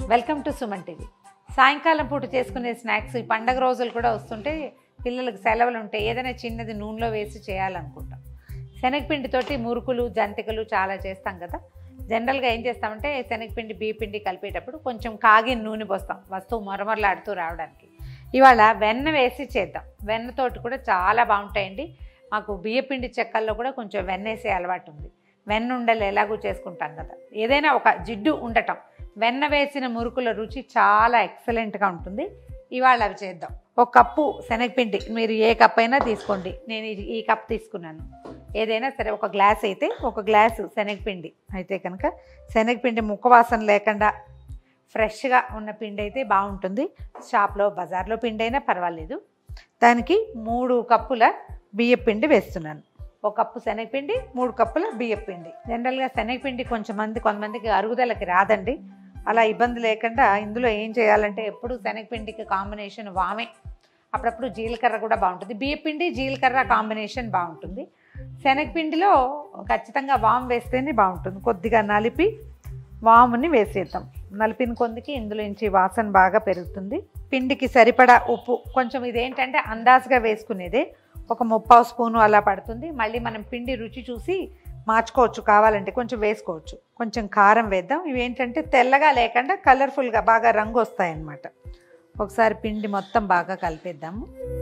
welcome to Suman TV సాయంకాలం పూట చేసుకునే స్నాక్స్ ఈ పండగ రోజులు కూడా వస్తుంటే పిల్లలకు సెలవులు ఉంటాయి ఏదైనా చిన్నది నూనెలో వేసి చేయాలనుకుంటాం శనగపిండితోటి మురుకులు జంతికలు చాలా చేస్తాం కదా జనరల్గా ఏం చేస్తామంటే శనగపిండి బియ్యపిండి కలిపేటప్పుడు కొంచెం కాగిన నూనె పోస్తాం వస్తువు మరమరలాడుతూ రావడానికి ఇవాళ వెన్న వేసి చేద్దాం వెన్నతోటి కూడా చాలా బాగుంటాయండి మాకు బియ్యపిండి చెక్కల్లో కూడా కొంచెం వెన్న వేసే అలవాటు ఉంది వెన్న ఉండలు ఎలాగూ చేసుకుంటాం కదా ఏదైనా ఒక జిడ్డు ఉండటం వెన్న వేసిన మురుకుల రుచి చాలా ఎక్సలెంట్గా ఉంటుంది ఇవాళ అవి చేద్దాం ఒక కప్పు శనగపిండి మీరు ఏ కప్ అయినా తీసుకోండి నేను ఈ- ఈ కప్ తీసుకున్నాను ఏదైనా సరే ఒక గ్లాస్ అయితే ఒక గ్లాసు శనగపిండి అయితే కనుక శనగపిండి ముక్కవాసన లేకుండా ఫ్రెష్గా ఉన్న పిండి అయితే బాగుంటుంది షాప్లో బజార్లో పిండి అయినా పర్వాలేదు దానికి మూడు కప్పుల బియ్యపిండి వేస్తున్నాను ఒక కప్పు శనగపిండి మూడు కప్పుల బియ్యపిండి జనరల్గా శనగపిండి కొంచెం మంది కొంతమందికి అరుగుదలకి రాదండి అలా ఇబ్బంది లేకుండా ఇందులో ఏం చేయాలంటే ఎప్పుడు శనగపిండికి కాంబినేషన్ వామే అప్పుడప్పుడు జీలకర్ర కూడా బాగుంటుంది బియ్యపిండి జీలకర్ర కాంబినేషన్ బాగుంటుంది శనగపిండిలో ఖచ్చితంగా వామ్ వేస్తేనే బాగుంటుంది కొద్దిగా నలిపి వాముని వేసేద్దాం నలిపిన కొందికి ఇందులో నుంచి వాసన బాగా పెరుగుతుంది పిండికి సరిపడా ఉప్పు కొంచెం ఇదేంటంటే అందాజుగా వేసుకునేదే ఒక ముప్పావు స్పూను అలా పడుతుంది మళ్ళీ మనం పిండి రుచి చూసి మార్చుకోవచ్చు కావాలంటే కొంచెం వేసుకోవచ్చు కొంచెం కారం వేద్దాం ఇవి ఏంటంటే తెల్లగా లేకుండా కలర్ఫుల్గా బాగా రంగు వస్తాయన్నమాట ఒకసారి పిండి మొత్తం బాగా కలిపేద్దాము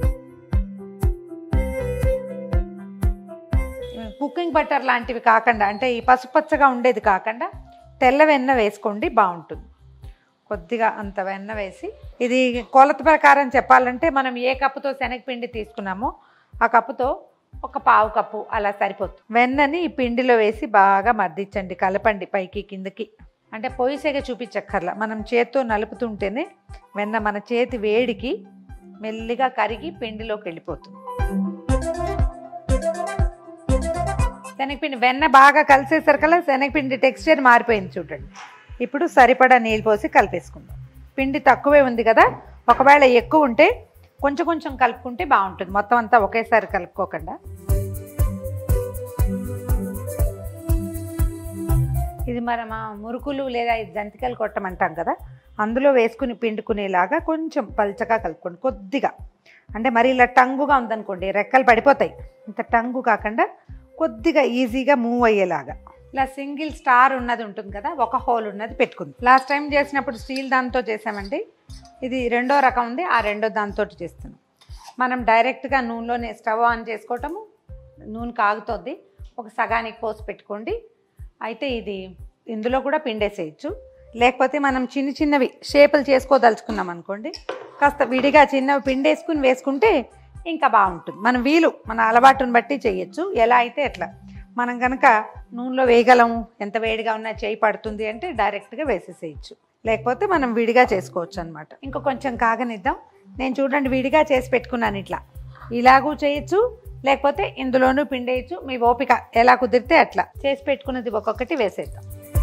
కుకింగ్ బటర్ లాంటివి కాకుండా అంటే ఈ పసుపచ్చగా ఉండేది కాకుండా తెల్ల వెన్న వేసుకోండి బాగుంటుంది కొద్దిగా అంత వెన్న వేసి ఇది కొలత ప్రకారం చెప్పాలంటే మనం ఏ కప్పుతో శనగపిండి తీసుకున్నామో ఆ కప్పుతో ఒక పావు కప్పు అలా సరిపోతుంది వెన్నని ఈ పిండిలో వేసి బాగా మర్దించండి కలపండి పైకి కిందకి అంటే పొయ్యి సెగ చూపించక్కర్లా మనం చేత్తో నలుపుతుంటేనే వెన్న మన చేతి వేడికి మెల్లిగా కరిగి పిండిలోకి వెళ్ళిపోతుంది శనగపిండి వెన్న బాగా కలిసేసరికల్లా శనగపిండి టెక్స్చర్ మారిపోయింది చూడండి ఇప్పుడు సరిపడా నీళ్ళు పోసి కలిపేసుకుందాం పిండి తక్కువే ఉంది కదా ఒకవేళ ఎక్కువ ఉంటే కొంచెం కొంచెం కలుపుకుంటే బాగుంటుంది మొత్తం అంతా ఒకేసారి కలుపుకోకుండా ఇది మనం ఆ మురుకులు లేదా ఈ జంతికలు కొట్టమంటాం కదా అందులో వేసుకుని పిండుకునేలాగా కొంచెం పల్చగా కలుపుకోండి కొద్దిగా అంటే మరి ఇలా టంగుగా ఉందనుకోండి రెక్కలు పడిపోతాయి ఇంత టంగు కాకుండా కొద్దిగా ఈజీగా మూవ్ అయ్యేలాగా ఇలా సింగిల్ స్టార్ ఉన్నది ఉంటుంది కదా ఒక హోల్ ఉన్నది పెట్టుకుంది లాస్ట్ టైం చేసినప్పుడు స్టీల్ దాంతో చేసామండి ఇది రెండో రకం ఉంది ఆ రెండో దాంతో చేస్తున్నాం మనం డైరెక్ట్గా నూనెలోనే స్టవ్ ఆన్ చేసుకోవటము నూనె కాగుతుంది ఒక సగానికి పోసి పెట్టుకోండి అయితే ఇది ఇందులో కూడా పిండేసేయచ్చు లేకపోతే మనం చిన్న చిన్నవి షేపులు చేసుకోదలుచుకున్నాం అనుకోండి కాస్త విడిగా చిన్నవి పిండేసుకుని వేసుకుంటే ఇంకా బాగుంటుంది మన వీలు మన అలవాటుని బట్టి చేయొచ్చు ఎలా అయితే ఎట్లా మనం కనుక నూనెలో వేయగలం ఎంత వేడిగా ఉన్నా చేయి పడుతుంది అంటే డైరెక్ట్గా వేసేసేయచ్చు లేకపోతే మనం విడిగా చేసుకోవచ్చు అనమాట ఇంకా కొంచెం కాగనిద్దాం నేను చూడండి విడిగా చేసి పెట్టుకున్నాను ఇట్లా ఇలాగూ చేయొచ్చు లేకపోతే ఇందులోనూ పిండేయచ్చు మీ ఓపిక ఎలా కుదిరితే అట్లా చేసి పెట్టుకున్నది ఒక్కొక్కటి వేసేద్దాం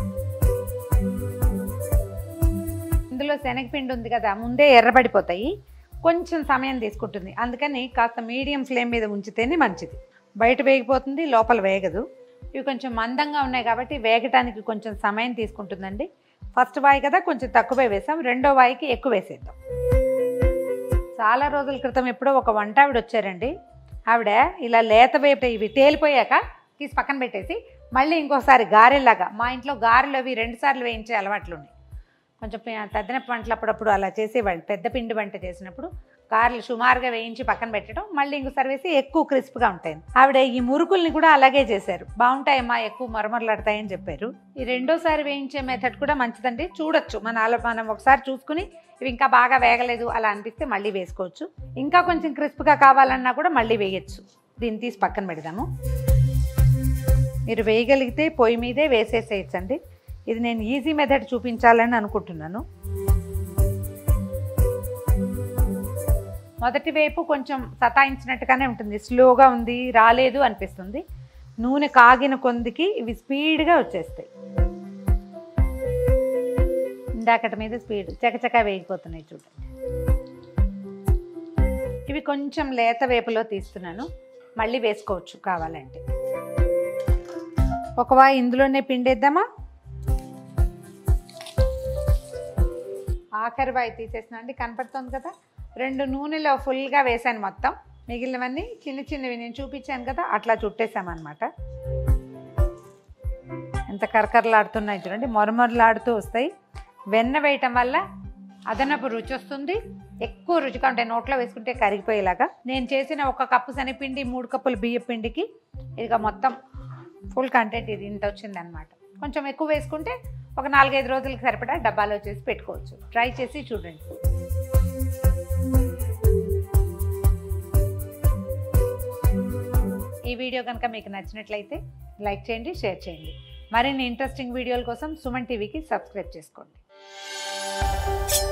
ఇందులో శనగపిండి ఉంది కదా ముందే ఎర్రబడిపోతాయి కొంచెం సమయం తీసుకుంటుంది అందుకని కాస్త మీడియం ఫ్లేమ్ మీద ఉంచితేనే మంచిది బయట వేగిపోతుంది లోపల వేగదు ఇవి కొంచెం మందంగా ఉన్నాయి కాబట్టి వేగటానికి కొంచెం సమయం తీసుకుంటుందండి ఫస్ట్ వాయి కదా కొంచెం తక్కువే వేసాం రెండో వాయికి ఎక్కువ వేసేద్దాం చాలా రోజుల క్రితం ఎప్పుడో ఒక వంట ఆవిడ వచ్చారండి ఆవిడ ఇలా లేత వేపు ఇవి తేలిపోయాక తీసి పక్కన పెట్టేసి మళ్ళీ ఇంకోసారి గారెలాగా మా ఇంట్లో గారెలు అవి రెండు సార్లు వేయించే అలవాట్లు ఉన్నాయి కొంచెం పి- తద్దిన వంటలు అప్పుడప్పుడు అలా చేసేవాళ్ళు పెద్ద పిండి వంట చేసినప్పుడు గారెలు సుమారుగా వేయించి పక్కన పెట్టడం మళ్ళీ ఇంకోసారి వేసి ఎక్కువ క్రిస్ప్గా ఉంటాయి ఆవిడ ఈ మురుకుల్ని కూడా అలాగే చేశారు బాగుంటాయమ్మా ఎక్కువ మరమరలాడతాయని చెప్పారు ఈ రెండోసారి వేయించే మెథడ్ కూడా మంచిదండి చూడొచ్చు మన అలా మనం ఒకసారి చూసుకుని ఇవి ఇంకా బాగా వేగలేదు అలా అనిపిస్తే మళ్ళీ వేసుకోవచ్చు ఇంకా కొంచెం క్రిస్ప్గా కావాలన్నా కూడా మళ్ళీ వేయచ్చు దీన్ని తీసి పక్కన పెడదాము మీరు వేయగలిగితే పొయ్యి మీదే వేసేసేయచ్చండి ఇది నేను ఈజీ మెథడ్ చూపించాలని అనుకుంటున్నాను మొదటి వైపు కొంచెం సతాయించినట్టుగానే ఉంటుంది స్లోగా ఉంది రాలేదు అనిపిస్తుంది నూనె కాగిన కొందికి ఇవి స్పీడ్గా వచ్చేస్తాయి ఇందాకటి మీద స్పీడ్ చకచకా వేగిపోతున్నాయి చూడండి ఇవి కొంచెం లేత వేపులో తీస్తున్నాను మళ్ళీ వేసుకోవచ్చు కావాలంటే ఒకవా ఇందులోనే పిండేద్దామా ఆఖరి బాయి తీసేసిన అండి కనపడుతుంది కదా రెండు నూనెలో ఫుల్గా వేసాను మొత్తం మిగిలినవన్నీ చిన్న చిన్నవి నేను చూపించాను కదా అట్లా చుట్టేసామన్నమాట ఎంత కరకరలాడుతున్నాయి చూడండి మొరమొరలాడుతూ వస్తాయి వెన్న వేయటం వల్ల అదనపు రుచి వస్తుంది ఎక్కువ రుచిగా ఉంటాయి నోట్లో వేసుకుంటే కరిగిపోయేలాగా నేను చేసిన ఒక కప్పు శనగపిండి మూడు కప్పుల బియ్య పిండికి ఇక మొత్తం ఫుల్ కంటెంట్ ఇది ఇంత వచ్చింది అనమాట కొంచెం ఎక్కువ వేసుకుంటే ఒక నాలుగైదు రోజులకి సరిపడా డబ్బాలో చేసి పెట్టుకోవచ్చు ట్రై చేసి చూడండి ఈ వీడియో కనుక మీకు నచ్చినట్లయితే లైక్ చేయండి షేర్ చేయండి మరిన్ని ఇంట్రెస్టింగ్ వీడియోల కోసం సుమన్ టీవీకి సబ్స్క్రైబ్ చేసుకోండి